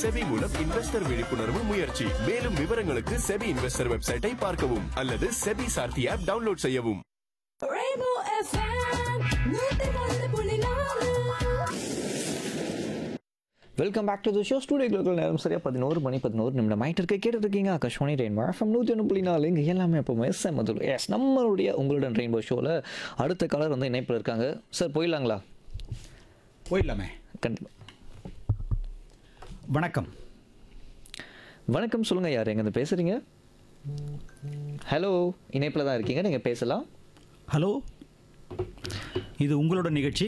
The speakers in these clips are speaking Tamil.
செபி மூலம் இன்வெஸ்டர் விழிப்புணர்வு முயற்சி மேலும் விவரங்களுக்கு செபி இன்வெஸ்டர் வெப்சைட்டை பார்க்கவும் அல்லது செபி சார்த்தி ஆப் டவுன்லோட் செய்யவும் Rainbow FM, நூத்தி ஒன்று புள்ளி நாலு welcome back to the show ஸ்டூடியோக்கள் நேரம் சரியா பதினோரு மணி பதினோரு நிமிடம் ஆயிட்டு இருக்க கேட்டுட்டு இருக்கீங்க ஆகாஷ்வாணி ரெயின்போ எஃப்எம் நூற்றி ஒன்று புள்ளி நாலு இங்கே எல்லாமே எப்போவுமே செம்மதுல் எஸ் நம்மளுடைய உங்களுடன் ரெயின்போ ஷோவில் அடுத்த காலர் வந்து இணைப்பில் இருக்காங்க சார் போயிடலாங்களா போயிடலாமே கண்டிப்பாக வணக்கம் வணக்கம் சொல்லுங்கள் யார் எங்கேருந்து பேசுகிறீங்க ஹலோ இணைப்பில் தான் இருக்கீங்க நீங்கள் பேசலாம் ஹலோ இது உங்களோட நிகழ்ச்சி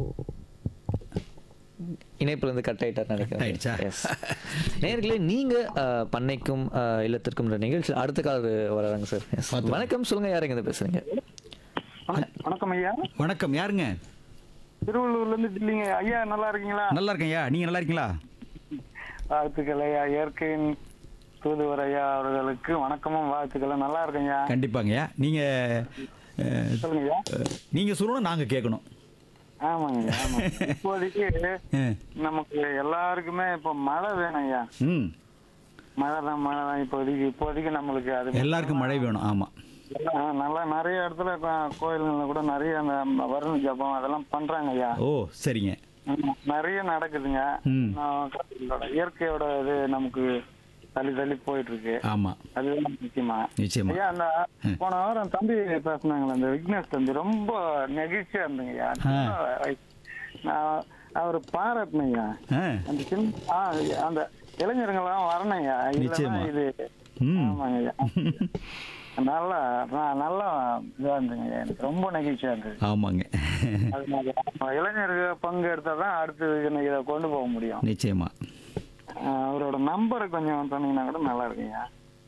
இணைப்புல இருந்து கட் ஆயிட்டார் நினைக்கிறேன் ஆயிடுச்சா? எஸ் நேர்களே நீங்கள் பண்ணைக்கும் அஹ், இல்லத்திற்கும் இந்த நிகழ்ச்சி அடுத்த காலர் வராங்க சார் எஸ் வணக்கம் சொல்லுங்கள் யார் எங்கேருந்து பேசுகிறீங்க வணக்கம் ஐயா வணக்கம் யாருங்க திருவள்ளூர்ல இருந்து தில்லிங்க ஐயா நல்லா இருக்கீங்களா நல்லா இருக்கேன்யா நீங்க நல்லா இருக்கீங்களா வாழ்த்துக்கள் ஐயா இயற்கையின் தூதுவர் ஐயா அவர்களுக்கு வணக்கமும் வாழ்த்துக்கள் நல்லா இருக்கேன் ஐயா கண்டிப்பாங்கய்யா நீங்க அஹ், சொல்லுங்க ஐயா அஹ், நீங்க சொல்லணும் நாங்க கேட்கணும் ஆமாங்க ஐயா ஆமா இப்போதைக்கு அஹ், நமக்கு எல்லாருக்குமே இப்போ மழை வேணும் ஐயா ம் மழை தான் மழை தான் இப்போதைக்கு இப்போதைக்கு நம்மளுக்கு அது எல்லாருக்கும் மழை வேணும் ஆமா ஆ, நல்லா நிறைய இடத்துல கோ- கோயில்கள்ல கூட நிறைய அந்த வருண ஜபம் அதெல்லாம் பண்றாங்க ஐயா ஓ சரிங்க ஆமா, நிறைய நடக்குதுங்க ம். நான் இயற்கையோட இது நமக்கு தள்ளி தள்ளி போயிட்டு இருக்கு ஆமா அதுதான் முக்கியமா நிச்சயமா ஐயா அந்த போன வாரம் தம்பி பேசினாங்களே அந்த விக்னேஷ் தம்பி ரொம்ப நெகிழ்ச்சியா இருந்தங்க ஐயா ஆ. நான் அவர் பாராட்டினேன் ஐயா ஆ, அந்த சின்ன ஆ, அந்த இளைஞர்கள்லாம் வரணும் ஐயா நிச்சயமா. இல்லைன்னா இது ம். ஆமாங்க ஐயா நல்லா நான் நல்லா இதா இருந்துங்க ஐயா எனக்கு ரொம்ப நெகிழ்ச்சியா இருந்தது ஆமாங்க அதனால நம்ம இளைஞர்கள் பங்கு எடுத்தாதான் அடுத்து இதை கொண்டு போக முடியும் நிச்சயமா ஆ, அவரோட நம்பரை கொஞ்சம் சொன்னீங்கன்னா கூட நல்லா இருக்குங்க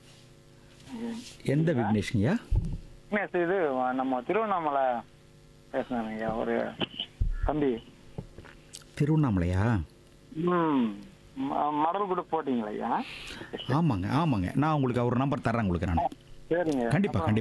எந்த விக்னேஷ்ங்கய்யா விக்னேஷ் இது நம்ம திருவண்ணாமலை பேசினாங்க ஐயா ஒரு தம்பி திருவண்ணாமலையா ம் ம- மடல் கூட போட்டீங்களா ஐயா ஆமாங்க ஆமாங்க நான் உங்களுக்கு அவர் நம்பர் தர்றேன் உங்களுக்கு நான் சரிங்க கண்டிப்பா அப்புறம் கண்டிப்பா